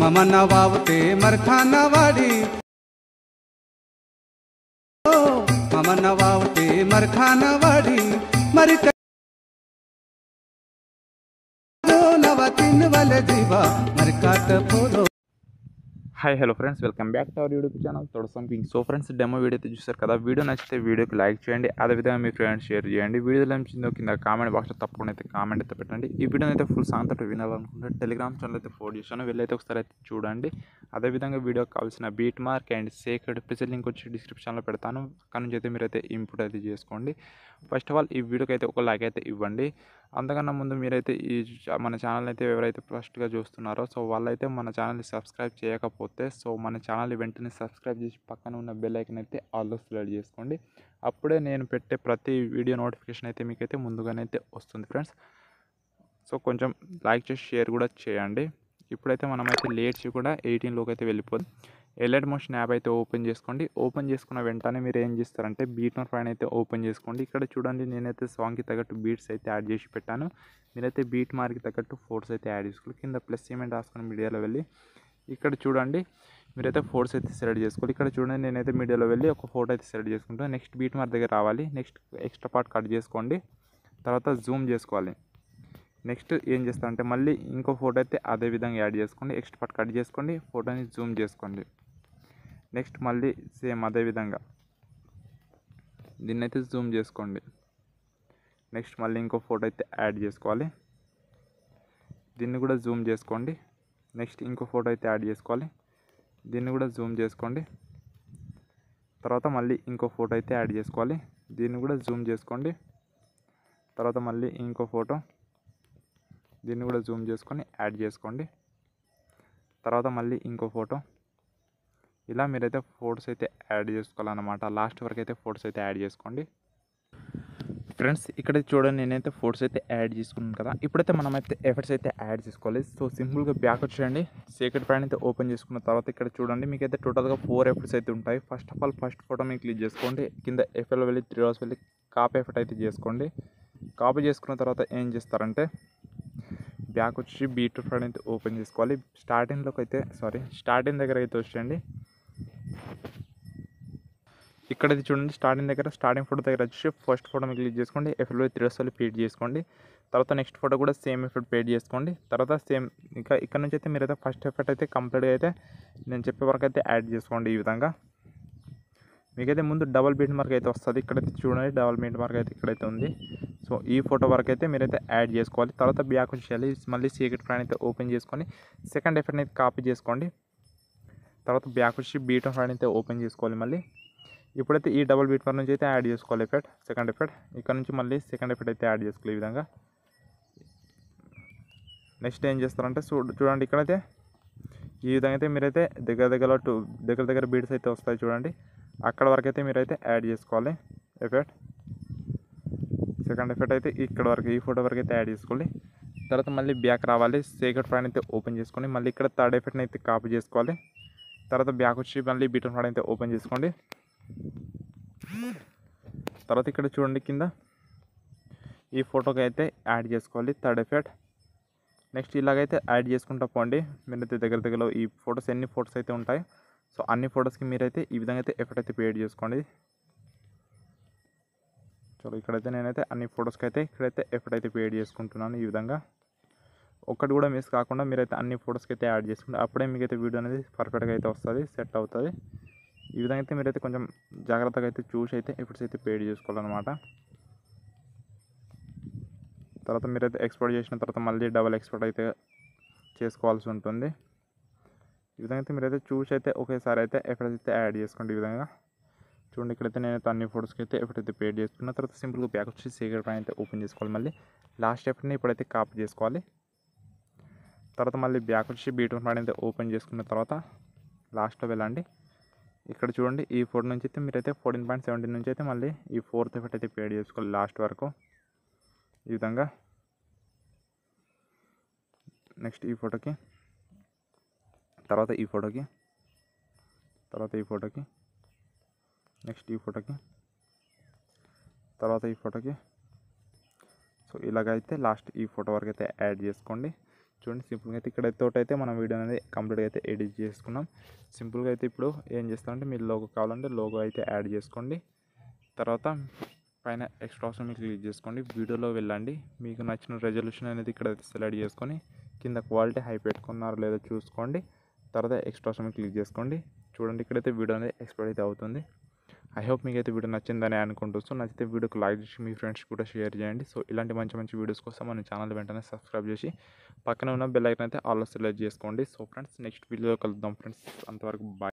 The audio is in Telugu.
మమన వావుతే మర్ఖానవాడి ఓ మమన వావుతే మర్ఖానవాడి మరి నవ తిన్ వల జీవ మరి కాట పోలో hi hello friends welcome back to our YouTube channel తోడు something so friends demo video అయితే చూస్తారు కదా వీడియో నచ్చితే వీడియోకి లైక్ చేయండి అదేవిధంగా మీ ఫ్రెండ్స్ షేర్ చేయండి వీడియో నచ్చిందో కింద కామెంట్ బాక్స్లో తప్పకుండా అయితే కామెంట్ అయితే పెట్టండి ఈ వీడియోని అయితే ఫుల్ సాంగ్ తోటి వినాలనుకుంటే టెలిగ్రామ్ ఛానల్ అయితే ఫోన్ చేశాను వెళ్ళైతే ఒకసారి అయితే చూడండి అదేవిధంగా వీడియోకి కావాల్సిన beat mark and sacred preset link వచ్చి డిస్క్రిప్షన్లో పెడతాను అక్కడ నుంచి అయితే మీరైతే ఇంపుట్ అయితే చేసుకోండి ఫస్ట్ ఆఫ్ ఆల్ ఈ వీడియోకి అయితే ఒక లైక్ అయితే ఇవ్వండి అంతకన్నా ముందు మీరైతే ఈ చ- మన ఛానల్ అయితే ఎవరైతే ఫస్ట్గా చూస్తున్నారో సో వాళ్ళైతే మన ఛానల్ని సబ్స్క్రైబ్ చేయకపోతే సో మన ఛానల్ వెంటనే సబ్స్క్రైబ్ చేసి పక్కన ఉన్న బెల్ ఐకన్ అయితే ఆల్లో సెలెక్ట్ చేసుకోండి అప్పుడే నేను పెట్టే ప్రతి వీడియో నోటిఫికేషన్ అయితే మీకైతే ముందుగానే అయితే వస్తుంది ఫ్రెండ్స్ సో కొంచెం లైక్ చేసి షేర్ కూడా చేయండి ఇప్పుడైతే మనమైతే లేట్స్ కూడా ఎయిటీన్లోకి అయితే వెళ్ళిపోతుంది ఎలర్ట్ మోషన్ యాప్ అయితే ఓపెన్ చేసుకోండి ఓపెన్ చేసుకున్న వెంటనే మీరు ఏం చేస్తారంటే బీట్ నోట్ పైన అయితే ఓపెన్ చేసుకోండి ఇక్కడ చూడండి నేనైతే సాంగ్కి తగ్గట్టు బీట్స్ అయితే యాడ్ చేసి పెట్టాను మీరైతే బీట్ మార్కి తగ్గట్టు ఫోర్స్ అయితే యాడ్ చేసుకోవాలి కింద ప్లస్ సిమెంట్ రాసుకుని మీడియాలో వెళ్ళి ఇక్కడ చూడండి మీరైతే ఫోర్స్ అయితే సెలెక్ట్ చేసుకోవాలి ఇక్కడ చూడండి నేనైతే మీడియాలో వెళ్ళి ఒక ఫోటో అయితే సెలెక్ట్ చేసుకుంటాను నెక్స్ట్ బీట్ మార్క్ దగ్గర రావాలి నెక్స్ట్ ఎక్స్ట్రా పార్ట్ కట్ చేసుకోండి తర్వాత జూమ్ చేసుకోవాలి నెక్స్ట్ ఏం చేస్తారంటే మళ్ళీ ఇంకో ఫోటో అయితే అదే విధంగా యాడ్ చేసుకోండి ఎక్స్ట్రా పార్ట్ కట్ చేసుకోండి ఫోటోని జూమ్ చేసుకోండి నెక్స్ట్ మళ్ళీ సేమ్ అదే విధంగా దీన్ని అయితే జూమ్ చేసుకోండి నెక్స్ట్ మళ్ళీ ఇంకో ఫోటో అయితే యాడ్ చేసుకోవాలి దీన్ని కూడా జూమ్ చేసుకోండి నెక్స్ట్ ఇంకో ఫోటో అయితే యాడ్ చేసుకోవాలి దీన్ని కూడా జూమ్ చేసుకోండి తర్వాత మళ్ళీ ఇంకో ఫోటో అయితే యాడ్ చేసుకోవాలి దీన్ని కూడా జూమ్ చేసుకోండి తర్వాత మళ్ళీ ఇంకో ఫోటో దీన్ని కూడా జూమ్ చేసుకొని యాడ్ చేసుకోండి తర్వాత మళ్ళీ ఇంకో ఫోటో ఇలా మీరైతే ఫోటోస్ అయితే యాడ్ చేసుకోవాలన్నమాట లాస్ట్ వరకు అయితే ఫోటోస్ అయితే యాడ్ చేసుకోండి ఫ్రెండ్స్ ఇక్కడ చూడండి నేనైతే ఫోటోస్ అయితే యాడ్ చేసుకున్నాను కదా ఇప్పుడైతే మనమైతే ఎఫర్ట్స్ అయితే యాడ్ చేసుకోవాలి సో సింపుల్గా బ్యాక్ వచ్చేయండి సీక్రెట్ ప్యాన్ అయితే ఓపెన్ చేసుకున్న తర్వాత ఇక్కడ చూడండి మీకు అయితే టోటల్గా ఫోర్ ఎఫర్ట్స్ అయితే ఉంటాయి first of all first photo మీకు క్లిక్ చేసుకోండి కింద ఎఫ్ఎల్ వెళ్ళి త్రీ అవర్స్ వెళ్ళి కాపీ ఎఫర్ట్ అయితే చేసుకోండి కాపీ చేసుకున్న తర్వాత ఏం చేస్తారంటే బ్యాక్ వచ్చి బీట్ ఫ్రైడ్ అయితే ఓపెన్ చేసుకోవాలి స్టార్టింగ్లోకి అయితే సారీ స్టార్టింగ్ దగ్గర అయితే వచ్చేయండి ఇక్కడ ఇది చూడండి స్టార్టింగ్ దగ్గర స్టార్టింగ్ ఫోటో దగ్గర వచ్చి ఫస్ట్ ఫోటో మీకు క్లిక్ చేసుకోండి ఎఫ్ఎల్ త్రీ వస్తుంది పేడ్ చేసుకోండి తర్వాత నెక్స్ట్ ఫోటో కూడా సేమ్ ఎఫెక్ట్ పేడ్ చేసుకోండి తర్వాత సేమ్ ఇంకా ఇక్కడ నుంచి అయితే మీరైతే ఫస్ట్ ఎఫెక్ట్ అయితే కంప్లీట్గా అయితే నేను చెప్పే వరకు అయితే యాడ్ చేసుకోండి ఈ విధంగా మీకైతే ముందు డబల్ బీట్ మార్క్ అయితే వస్తుంది ఇక్కడైతే చూడండి డబల్ బీట్ మార్క్ అయితే ఇక్కడైతే ఉంది సో ఈ ఫోటో వరకు అయితే మీరైతే యాడ్ చేసుకోవాలి తర్వాత బ్యాక్ వచ్చేయాలి మళ్ళీ సీక్రెట్ ఫ్రాన్ అయితే ఓపెన్ చేసుకొని సెకండ్ ఎఫెక్ట్ అయితే కాపీ చేసుకోండి తర్వాత బ్యాక్ వచ్చి బీట్ ఫ్రాన్ అయితే ఓపెన్ చేసుకోవాలి మళ్ళీ ఇప్పుడైతే ఈ డబుల్ బీట్ నుంచి అయితే యాడ్ చేసుకోవాలి ఎఫెక్ట్ సెకండ్ ఎఫెక్ట్ ఇక్కడ నుంచి మళ్ళీ సెకండ్ ఎఫెక్ట్ అయితే యాడ్ చేసుకోవాలి ఈ విధంగా నెక్స్ట్ ఏం చేస్తారంటే చూ చూడండి ఇక్కడైతే ఈ విధంగా అయితే మీరైతే దగ్గర దగ్గర టూ దగ్గర దగ్గర బీట్స్ అయితే వస్తాయి చూడండి అక్కడ వరకు అయితే మీరైతే యాడ్ చేసుకోవాలి ఎఫెక్ట్ సెకండ్ ఎఫెక్ట్ అయితే ఇక్కడ వరకు ఈ ఫోటో వరకు అయితే యాడ్ చేసుకోవాలి తర్వాత మళ్ళీ బ్యాక్ రావాలి సీక్రెట్ ఫ్రాన్ అయితే ఓపెన్ చేసుకొని మళ్ళీ ఇక్కడ థర్డ్ ఎఫెక్ట్ని అయితే కాపీ చేసుకోవాలి తర్వాత బ్యాక్ వచ్చి మళ్ళీ బీటన్ ఫ్రాన్ అయితే ఓపెన్ చేసుకోండి తర్వాత ఇక్కడ చూడండి కింద ఈ ఫోటోకి అయితే యాడ్ చేసుకోవాలి థర్డ్ ఎఫెక్ట్ నెక్స్ట్ ఇలాగైతే యాడ్ చేసుకుంటా పోండి మీరైతే దగ్గర దగ్గరలో ఈ ఫొటోస్ ఎన్ని ఫొటోస్ అయితే ఉంటాయి సో అన్ని ఫొటోస్కి మీరైతే ఈ విధంగా అయితే ఎఫెక్ట్ అయితే పేడ్ చేసుకోండి చలో ఇక్కడైతే నేనైతే అన్ని ఫొటోస్కి అయితే ఇక్కడైతే ఎఫెక్ట్ అయితే పేడ్ చేసుకుంటున్నాను ఈ విధంగా ఒక్కటి కూడా మిస్ కాకుండా మీరైతే అన్ని ఫొటోస్కి అయితే యాడ్ చేసుకుంటే అప్పుడే మీకైతే వీడియో అనేది పర్ఫెక్ట్గా అయితే వస్తుంది సెట్ అవుతుంది ఈ విధంగా అయితే మీరైతే కొంచెం జాగ్రత్తగా అయితే చూసి అయితే ఎఫర్ట్స్ అయితే పేడ్ చేసుకోవాలన్నమాట తర్వాత మీరైతే ఎక్స్పోర్ట్ చేసిన తర్వాత మళ్ళీ డబల్ ఎక్స్పోర్ట్ అయితే చేసుకోవాల్సి ఉంటుంది ఈ విధంగా అయితే మీరైతే చూసి అయితే ఒకేసారి అయితే ఎఫర్ట్స్ అయితే యాడ్ చేసుకోండి ఈ విధంగా చూడండి ఇక్కడైతే నేనైతే అన్ని ఫోటోస్కి అయితే ఎఫర్ట్ అయితే పేడ్ చేసుకున్న తర్వాత సింపుల్గా బ్యాక్ వచ్చి సీక్రెట్ పైన అయితే ఓపెన్ చేసుకోవాలి మళ్ళీ లాస్ట్ ఎఫర్ట్ని ఇప్పుడైతే కాపీ చేసుకోవాలి తర్వాత మళ్ళీ బ్యాక్ వచ్చి బీట్ పైన అయితే ఓపెన్ చేసుకున్న తర్వాత లాస్ట్లో వెళ్ళండి ఇక్కడ చూడండి ఈ ఫోర్ నుంచి అయితే మీరైతే ఫోర్టీన్ పాయింట్ సెవెంటీన్ నుంచి అయితే మళ్ళీ ఈ ఫోర్త్ ఎఫెక్ట్ అయితే పేడ్ చేసుకోవాలి లాస్ట్ వరకు ఈ విధంగా నెక్స్ట్ ఈ ఫోటోకి తర్వాత ఈ ఫోటోకి తర్వాత ఈ ఫోటోకి నెక్స్ట్ ఈ ఫోటోకి తర్వాత ఈ ఫోటోకి సో ఇలాగైతే లాస్ట్ ఈ ఫోటో వరకు అయితే యాడ్ చేసుకోండి చూడండి సింపుల్గా అయితే ఇక్కడ తోటైతే మనం వీడియో అనేది కంప్లీట్గా అయితే ఎడిట్ చేసుకున్నాం సింపుల్గా అయితే ఇప్పుడు ఏం చేస్తామంటే మీరు లోగో కావాలంటే లోగో అయితే యాడ్ చేసుకోండి తర్వాత పైన ఎక్స్ట్రా ఆప్షన్ మీద క్లిక్ చేసుకోండి వీడియోలో వెళ్ళండి మీకు నచ్చిన రెజల్యూషన్ అనేది ఇక్కడ సెలెక్ట్ చేసుకొని కింద క్వాలిటీ హై పెట్టుకున్నారో లేదో చూసుకోండి తర్వాత ఎక్స్ట్రా ఆప్షన్ మీద క్లిక్ చేసుకోండి చూడండి ఇక్కడైతే వీడియో అనేది ఎక్స్పోర్ట్ అయితే అవుతుంది ఐ హోప్ మీకు అయితే వీడియో నచ్చిందని అనుకుంటూ సో నచ్చితే వీడియోకి లైక్ చేసి మీ ఫ్రెండ్స్ కూడా షేర్ చేయండి సో ఇలాంటి మంచి మంచి వీడియోస్ కోసం మన ఛానల్ వెంటనే సబ్స్క్రైబ్ చేసి పక్కన ఉన్న బెల్ ఐకన్ అయితే ఆల్ సెలెక్ట్ చేసుకోండి సో ఫ్రెండ్స్ నెక్స్ట్ వీడియో కలుద్దాం ఫ్రెండ్స్ అంతవరకు బాయ్